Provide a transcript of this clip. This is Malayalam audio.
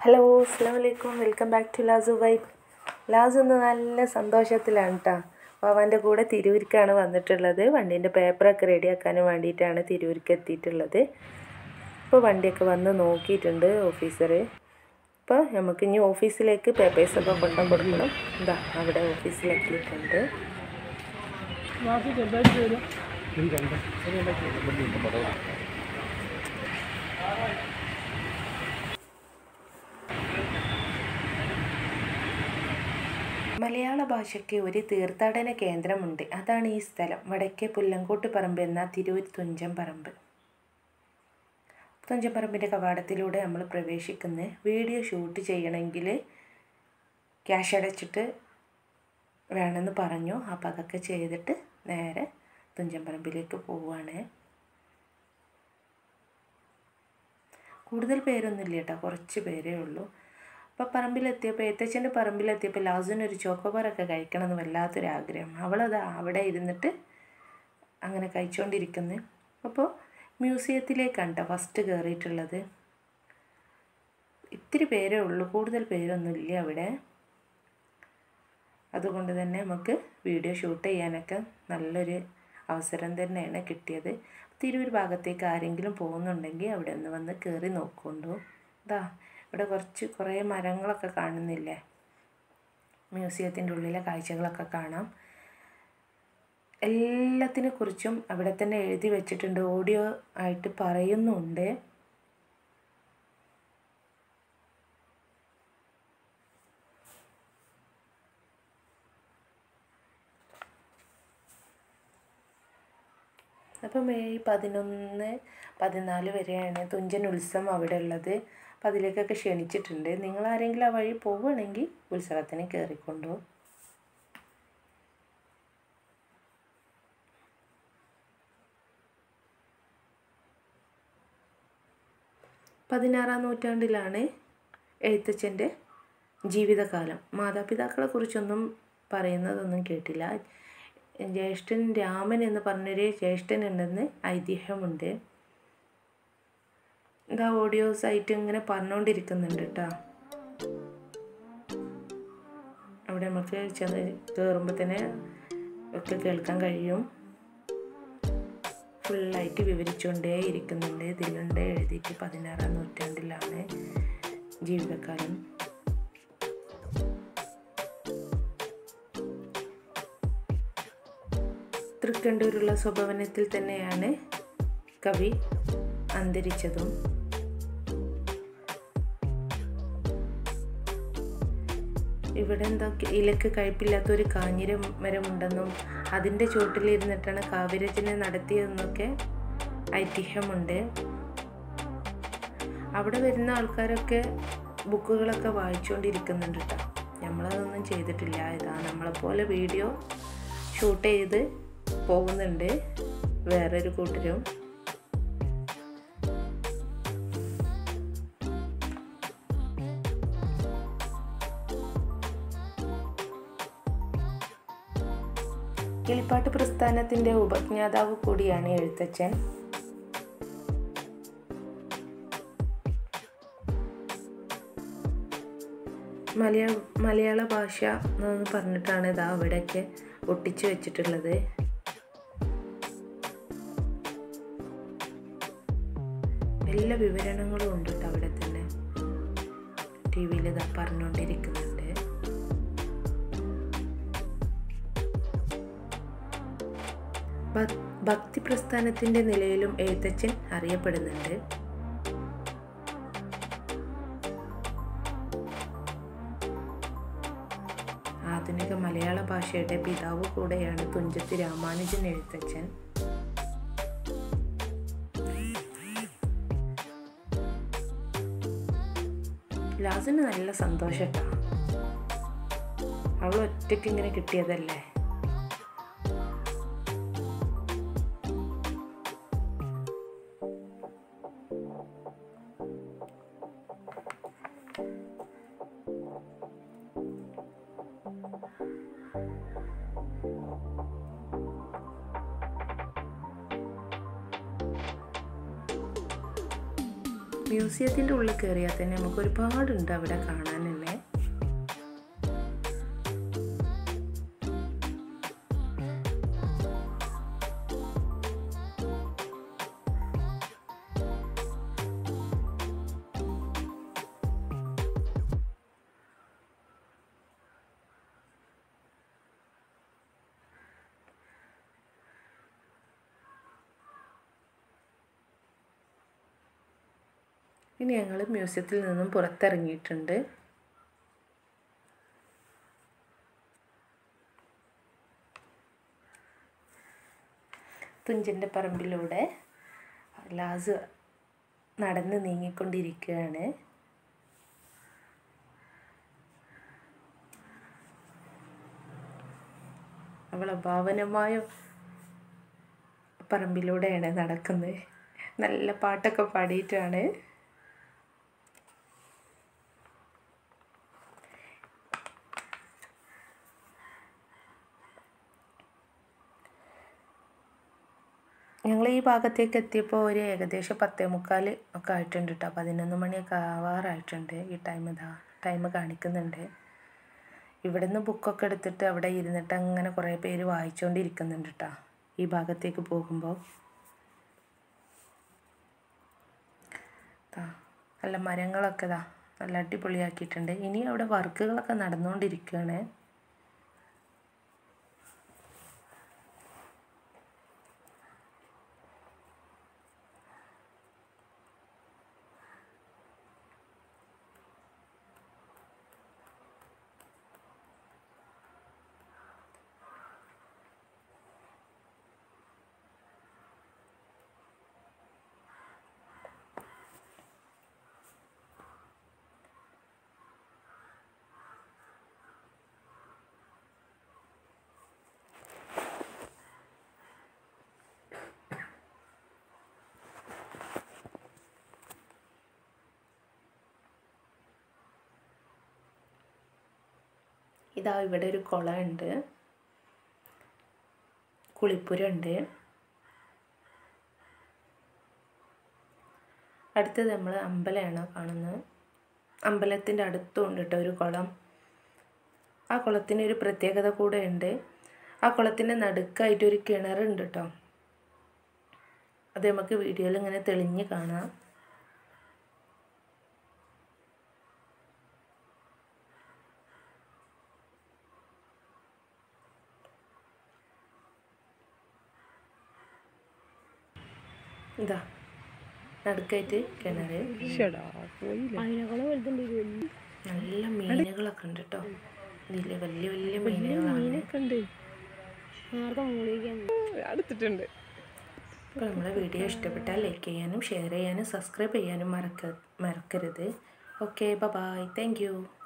ഹലോ അസ്സാം വലൈക്കും വെൽക്കം ബാക്ക് ടു ലാസു വൈറ്റ് ലാസു ഇന്ന് നല്ല സന്തോഷത്തിലാണ് കേട്ടോ വാവാൻ്റെ കൂടെ തിരൂരിക്കാണ് വന്നിട്ടുള്ളത് വണ്ടീൻ്റെ പേപ്പറൊക്കെ റെഡിയാക്കാനും വേണ്ടിയിട്ടാണ് തിരൂരിക്ക് എത്തിയിട്ടുള്ളത് ഇപ്പോൾ വണ്ടിയൊക്കെ വന്ന് നോക്കിയിട്ടുണ്ട് ഓഫീസർ ഇപ്പോൾ നമുക്ക് ഇനി ഓഫീസിലേക്ക് പേപ്പേഴ്സൊക്കെ കൊണ്ടു കൊടുക്കണം എന്താ അവിടെ ഓഫീസിലെത്തിയിട്ടുണ്ട് വാസു ചെറുതായിട്ട് വരും മലയാള ഭാഷയ്ക്ക് ഒരു തീർത്ഥാടന കേന്ദ്രമുണ്ട് അതാണ് ഈ സ്ഥലം വടക്കേ പുല്ലങ്കോട്ട് പറമ്പ് എന്ന തിരൂർ തുഞ്ചൻ പറമ്പ് തുഞ്ചൻ പറമ്പിൻ്റെ കവാടത്തിലൂടെ നമ്മൾ പ്രവേശിക്കുന്ന വീഡിയോ ഷൂട്ട് ചെയ്യണമെങ്കിൽ ക്യാഷ് അടച്ചിട്ട് വേണമെന്ന് പറഞ്ഞു അപ്പോൾ അതൊക്കെ ചെയ്തിട്ട് നേരെ തുഞ്ചൻ പറമ്പിലേക്ക് പോവുകയാണ് കൂടുതൽ പേരൊന്നുമില്ല കേട്ടോ കുറച്ച് പേരേ ഉള്ളൂ അപ്പോൾ പറമ്പിലെത്തിയപ്പോൾ ഏത്തച്ഛൻ്റെ പറമ്പിലെത്തിയപ്പോൾ ലാസുവിനൊരു ചോക്കോബാറൊക്കെ കഴിക്കണം എന്ന് വല്ലാത്തൊരു ആഗ്രഹം അവളത് അവിടെ ഇരുന്നിട്ട് അങ്ങനെ കഴിച്ചുകൊണ്ടിരിക്കുന്നു അപ്പോൾ മ്യൂസിയത്തിലേക്കാണ് കേട്ടോ ഫസ്റ്റ് കയറിയിട്ടുള്ളത് ഇത്തിരി പേരേ ഉള്ളൂ കൂടുതൽ പേരൊന്നുമില്ല അവിടെ അതുകൊണ്ട് തന്നെ നമുക്ക് വീഡിയോ ഷൂട്ട് ചെയ്യാനൊക്കെ നല്ലൊരു അവസരം തന്നെയാണ് കിട്ടിയത് തിരൂർ ഭാഗത്തേക്ക് ആരെങ്കിലും പോകുന്നുണ്ടെങ്കിൽ അവിടെ ഒന്ന് വന്ന് കയറി നോക്കൊണ്ടു ഇതാ ഇവിടെ കുറച്ച് കുറേ മരങ്ങളൊക്കെ കാണുന്നില്ലേ മ്യൂസിയത്തിൻ്റെ ഉള്ളിലെ കാഴ്ചകളൊക്കെ കാണാം എല്ലാത്തിനെ കുറിച്ചും അവിടെ തന്നെ എഴുതി വെച്ചിട്ടുണ്ട് ഓഡിയോ ആയിട്ട് പറയുന്നുണ്ട് അപ്പോൾ മെയ് പതിനൊന്ന് പതിനാല് വരെയാണ് തുഞ്ചൻ ഉത്സവം അവിടെ ഉള്ളത് അപ്പോൾ അതിലേക്കൊക്കെ ക്ഷണിച്ചിട്ടുണ്ട് നിങ്ങൾ ആരെങ്കിലും ആ വഴി പോവുകയാണെങ്കിൽ ഉത്സവത്തിന് കയറിക്കൊണ്ടു പതിനാറാം നൂറ്റാണ്ടിലാണ് എഴുത്തച്ഛൻ്റെ ജീവിതകാലം മാതാപിതാക്കളെ കുറിച്ചൊന്നും പറയുന്നതൊന്നും കേട്ടില്ല ജ്യേഷ്ഠൻ രാമൻ എന്ന് പറഞ്ഞൊരു ജ്യേഷ്ഠൻ ഉണ്ടെന്ന് ഐതിഹ്യമുണ്ട് ഇതാ ഓഡിയോസ് ആയിട്ട് ഇങ്ങനെ പറഞ്ഞുകൊണ്ടിരിക്കുന്നുണ്ട് കേട്ടോ അവിടെ നമുക്ക് ചെന്ന് കയറുമ്പോൾ തന്നെ ഒക്കെ കേൾക്കാൻ കഴിയും ഫുള്ളായിട്ട് വിവരിച്ചുകൊണ്ടേ ഇരിക്കുന്നുണ്ട് ഇതിലുണ്ട് എഴുതിയിട്ട് പതിനാറാം നൂറ്റാണ്ടിലാണ് ജീവിതകാലം തൃക്കണ്ടൂരുള്ള സ്വഭവനത്തിൽ തന്നെയാണ് കവി അന്തരിച്ചതും ഇവിടെ എന്തൊക്കെ ഇലക്ക് കയ്പില്ലാത്ത ഒരു കാഞ്ഞിര മരമുണ്ടെന്നും അതിൻ്റെ ചുവട്ടിലിരുന്നിട്ടാണ് കാവ്യരചന നടത്തിയതെന്നൊക്കെ ഐതിഹ്യമുണ്ട് അവിടെ വരുന്ന ആൾക്കാരൊക്കെ ബുക്കുകളൊക്കെ വായിച്ചുകൊണ്ടിരിക്കുന്നുണ്ട് കേട്ടോ നമ്മളതൊന്നും ചെയ്തിട്ടില്ല ഇതാ നമ്മളെപ്പോലെ വീഡിയോ ഷൂട്ട് ചെയ്ത് പോകുന്നുണ്ട് വേറൊരു കൂട്ടരും കിളിപ്പാട്ട് പ്രസ്ഥാനത്തിൻ്റെ ഉപജ്ഞാതാവ് കൂടിയാണ് എഴുത്തച്ഛൻ മലയാള മലയാള ഭാഷ എന്ന് പറഞ്ഞിട്ടാണ് ഇതാ അവിടെയൊക്കെ ഒട്ടിച്ചു വെച്ചിട്ടുള്ളത് എല്ലാ വിവരണങ്ങളും ഉണ്ട് കേട്ടോ അവിടെ തന്നെ ടി വിയിൽ ഇതാ പറഞ്ഞുകൊണ്ടിരിക്കുന്നുണ്ട് ഭക്തി പ്രസ്ഥാനത്തിൻ്റെ നിലയിലും എഴുത്തച്ഛൻ അറിയപ്പെടുന്നുണ്ട് ആധുനിക മലയാള ഭാഷയുടെ പിതാവ് കൂടെയാണ് തുഞ്ചത്ത് രാമാനുജൻ എഴുത്തച്ഛൻ ലാസിന് നല്ല സന്തോഷം അവൾ ഒറ്റയ്ക്ക് ഇങ്ങനെ കിട്ടിയതല്ലേ മ്യൂസിയത്തിൻ്റെ ഉള്ളിൽ കയറിയാൽ തന്നെ നമുക്ക് ഒരുപാടുണ്ട് അവിടെ കാണാൻ തന്നെ ഇനി ഞങ്ങൾ മ്യൂസിയത്തിൽ നിന്നും പുറത്തിറങ്ങിയിട്ടുണ്ട് തുഞ്ചൻ്റെ പറമ്പിലൂടെ ലാസ് നടന്ന് നീങ്ങിക്കൊണ്ടിരിക്കുകയാണ് അവൾ അഭാവനമായ പറമ്പിലൂടെയാണ് നടക്കുന്നത് നല്ല പാട്ടൊക്കെ പാടിയിട്ടാണ് ഞങ്ങൾ ഈ ഭാഗത്തേക്ക് എത്തിയപ്പോൾ ഒരു ഏകദേശം പത്തേ മുക്കാൽ ഒക്കെ ആയിട്ടുണ്ട് കേട്ടോ പതിനൊന്ന് മണിയൊക്കെ ആവാറായിട്ടുണ്ട് ഈ ടൈം ഇതാ ടൈം കാണിക്കുന്നുണ്ട് ഇവിടെ നിന്ന് ബുക്കൊക്കെ എടുത്തിട്ട് അവിടെ ഇരുന്നിട്ട് അങ്ങനെ കുറേ പേര് വായിച്ചുകൊണ്ടിരിക്കുന്നുണ്ട് കേട്ടോ ഈ ഭാഗത്തേക്ക് പോകുമ്പോൾ ദാ നല്ല മരങ്ങളൊക്കെ ഇതാ നല്ല അടിപൊളിയാക്കിയിട്ടുണ്ട് ഇനി അവിടെ വർക്കുകളൊക്കെ നടന്നുകൊണ്ടിരിക്കുകയാണ് ഇതാ ഇവിടെ ഒരു കുളമുണ്ട് കുളിപ്പുരണ്ട് അടുത്തത് നമ്മൾ അമ്പലമാണ് കാണുന്നത് അമ്പലത്തിൻ്റെ അടുത്തുണ്ട് കേട്ടോ ഒരു കുളം ആ കുളത്തിന് ഒരു പ്രത്യേകത കൂടെ ഉണ്ട് ആ കുളത്തിൻ്റെ നടുക്കായിട്ട് ഒരു കിണറുണ്ട് കേട്ടോ അത് നമുക്ക് വീഡിയോയിൽ ഇങ്ങനെ തെളിഞ്ഞ് കാണാം ഇതാ നടുക്കായിട്ട് കിണറ് ഷടാ പോയില്ല അതിനേക്കാളും വലുതുണ്ട് ഇത് വലിയ നല്ല മീനുകളൊക്കെ ഉണ്ട് കേട്ടോ ഇതില് വലിയ വലിയ മീനുകളാണ് മീനൊക്കെ ഉണ്ട് നേരത്തെ മൂളിക്കാൻ അടുത്തിട്ടുണ്ട് അപ്പോൾ നമ്മളെ വീഡിയോ ഇഷ്ടപ്പെട്ടാൽ ലൈക്ക് ചെയ്യാനും ഷെയർ ചെയ്യാനും സബ്സ്ക്രൈബ് ചെയ്യാനും മറക്ക മറക്കരുത് ഓക്കെ ബൈ താങ്ക് യു